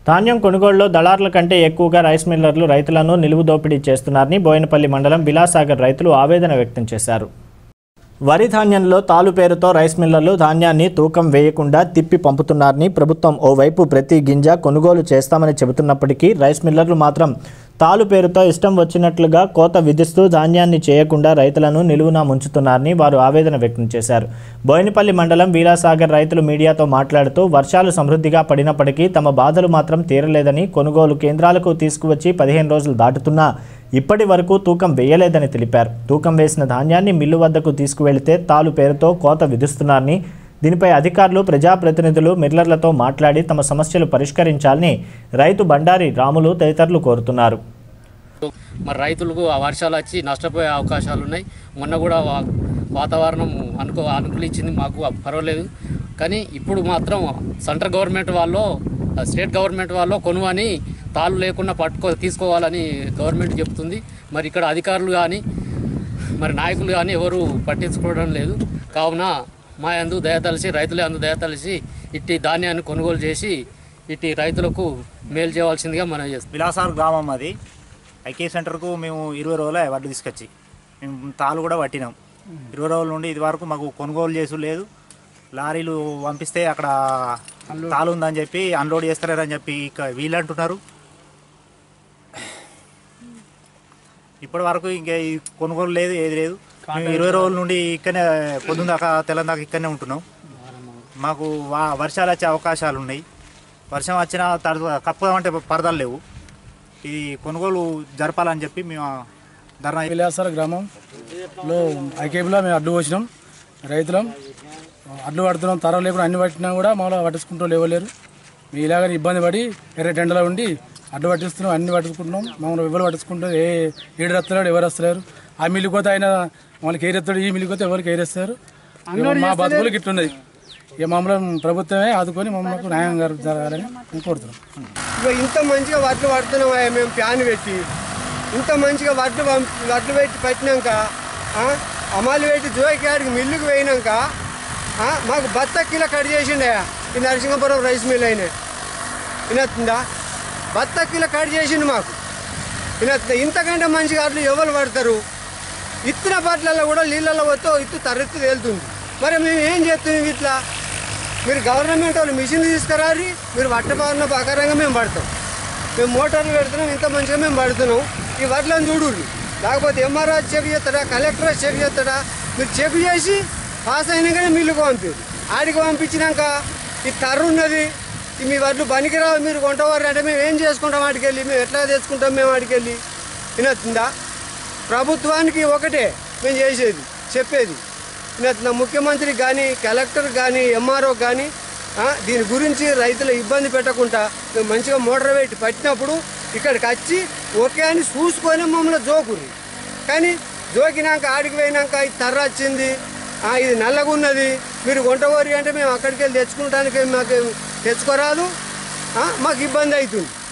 ధాన్యం కొనుగోలులో దళారుల కంటే ఎక్కువగా రైస్ మిల్లర్లు రైతులను నిలువు దోపిడీ చేస్తున్నారని బోయినపల్లి మండలం బిలాసాగర్ రైతులు ఆవేదన వ్యక్తం చేశారు వరి ధాన్యంలో తాలు పేరుతో రైస్ మిల్లర్లు ధాన్యాన్ని తూకం వేయకుండా తిప్పి పంపుతున్నారని ప్రభుత్వం ఓవైపు ప్రతి గింజ కొనుగోలు చేస్తామని చెబుతున్నప్పటికీ రైస్ మిల్లర్లు మాత్రం తాలు పేరుతో ఇష్టం వచ్చినట్లుగా కోత విధిస్తూ ధాన్యాన్ని చేయకుండా రైతులను నిలువునా ముంచుతున్నారని వారు ఆవేదన వ్యక్తం చేశారు బోయినపల్లి మండలం వీరాసాగర్ రైతులు మీడియాతో మాట్లాడుతూ వర్షాలు సమృద్ధిగా పడినప్పటికీ తమ బాధలు మాత్రం తీరలేదని కొనుగోలు కేంద్రాలకు తీసుకువచ్చి పదిహేను రోజులు దాటుతున్నా ఇప్పటి వరకు తూకం వేయలేదని తెలిపారు తూకం వేసిన ధాన్యాన్ని మిల్లు వద్దకు తీసుకువెళితే తాలు పేరుతో కోత విధిస్తున్నారని దీనిపై అధికారులు ప్రజాప్రతినిధులు మిల్లర్లతో మాట్లాడి తమ సమస్యలు పరిష్కరించాలని రైతు బండారి రాములు తదితరులు కోరుతున్నారు మరి రైతులకు ఆ వర్షాలు వచ్చి నష్టపోయే అవకాశాలు ఉన్నాయి మొన్న కూడా వా- వాతావరణం అనుకో అనుకూలించింది మాకు పర్వాలేదు కానీ ఇప్పుడు మాత్రం సెంట్రల్ గవర్నమెంట్ వాళ్ళు ఆ స్టేట్ గవర్నమెంట్ వాళ్ళు కొనువని తాళ్ళు లేకుండా పట్టుకో తీసుకోవాలని గవర్నమెంట్ చెప్తుంది మరి ఇక్కడ అధికారులు కానీ మరి నాయకులు కానీ ఎవరు పట్టించుకోవడం లేదు కావున మా అందు దయతలిసి రైతులే అందు దయతలిసి ఇట్టి ధాన్యాన్ని కొనుగోలు చేసి ఇట్టి రైతులకు మేలు చేయవలసిందిగా మనం చేస్తాం విలాసార్ గ్రామం అది ఐకే సెంటర్కు మేము ఇరవై రోజులే వడ్లు తీసుకొచ్చి మేము తాళ్ళు కూడా పట్టినాం ఇరవై రోజుల నుండి ఇది వరకు మాకు కొనుగోలు చేసు లేదు లారీలు పంపిస్తే అక్కడ తాళ్ళు ఉందని చెప్పి అన్లోడ్ చేస్తలేరని చెప్పి ఇక వీళ్ళు అంటున్నారు ఇప్పటి వరకు ఇంకా ఈ కొనుగోలు లేదు ఏది లేదు మేము ఇరవై రోజుల నుండి ఇక్కడనే పొద్దున్న దాకా తెల్లని దాకా ఇక్కడనే ఉంటున్నాం మాకు వా- వర్షాలు వచ్చే అవకాశాలు ఉన్నాయి వర్షం వచ్చినా తడు కప్పుదామంటే పరదాలు లేవు ఇది కొనుగోలు జరపాలని చెప్పి మేము ధర్నా విలాసాల గ్రామంలో ఐకేబీలో మేము అడ్డు వచ్చినాం రైతులం అడ్డు పడుతున్నాం తరం లేకుండా అన్ని పట్టినా కూడా మామూలుగా పట్టించుకుంటూ లేవలేరు మీ ఇలాగ ఇబ్బంది పడి ఎర్ర టెండలో ఉండి అడ్డు పట్టిస్తున్నాం అన్ని పట్టించుకుంటున్నాం మామూలు ఎవరు పట్టించుకుంటారు ఏ ఏడు వస్తలేడు ఎవరు వస్తలేరు ఆ మిల్లికోత అయినా వాళ్ళకి ఏరెత్తాడు ఈ మిల్లికోత ఎవరికి ఏరేస్తారు ఇక మా బతుకులు ఇట్లున్నది ఇక మమ్మల్ని ప్రభుత్వమే ఆదుకొని మమ్మల్ని న్యాయం గారు జరగాలని మేము కోరుతున్నాం ఇగో ఇంత మంచిగా వడ్లు పడుతున్నామా మేము ప్యాన్ పెట్టి ఇంత మంచిగా వడ్లు పంపి వడ్లు పెట్టి పెట్టినాక ఆ, అమలు పెట్టి జోయికాడికి మిల్లుకి పోయినాక ఆ, మాకు బత్త కిలో కట్ చేసిండే ఈ నరసింహపురం రైస్ మిల్ అయినా వినొస్తుందా బత్త కిలో కట్ చేసిండు మాకు వినొస్తుందా ఇంతకంటే మంచిగా అట్లు ఎవరు పడతారు ఇత్తిన బట్టలలో కూడా నీళ్ళలో పోతే ఇత్తు తరెత్తు తేలుతుంది మరి మేము ఏం చేస్తున్నాం ఇట్లా మీరు గవర్నమెంట్ వాళ్ళు మిషన్లు తీసుకురారి మీరు వట్టబారిన ప్రకారంగా మేము పడతాం మేము మోటార్లు పెడుతున్నాం ఇంత మంచిగా మేము పడుతున్నాం ఈ వడ్లను చూడు లేకపోతే ఎంఆర్ఆర్ చెక్ చేస్తాడా కలెక్టర్ చెక్ చేస్తాడా మీరు చెక్ చేసి పాస్ అయినాకనే మిల్లుకు పంపారు ఆడికి పంపించినాక ఈ తర్రు ఉన్నది ఈ మీ వడ్లు పనికిరావు మీరు కొంటవారు అంటే మేము ఏం చేసుకుంటాం వాటికి వెళ్ళి మేము ఎట్లా తెచ్చుకుంటాం మేము వాటికి వెళ్ళి వినొస్తుందా ప్రభుత్వానికి ఒకటే మేము చేసేది చెప్పేది నా ముఖ్యమంత్రి కానీ కలెక్టర్ కానీ ఎంఆర్ఓ కానీ ఆ, దీని గురించి రైతులు ఇబ్బంది పెట్టకుండా మేము మంచిగా మోటార్ పెట్టి పట్టినప్పుడు ఇక్కడికి వచ్చి ఓకే అని చూసుకొని మమ్మల్ని జోకుర్రి కానీ జోకినాక ఆడికి పోయినాక ఇది తర్ర వచ్చింది ఆ, ఇది నల్లగా ఉన్నది మీరు వంటవరి అంటే మేము అక్కడికి వెళ్ళి తెచ్చుకుంటానికి మాకు తెచ్చుకోరాదు ఆ, మాకు ఇబ్బంది అవుతుంది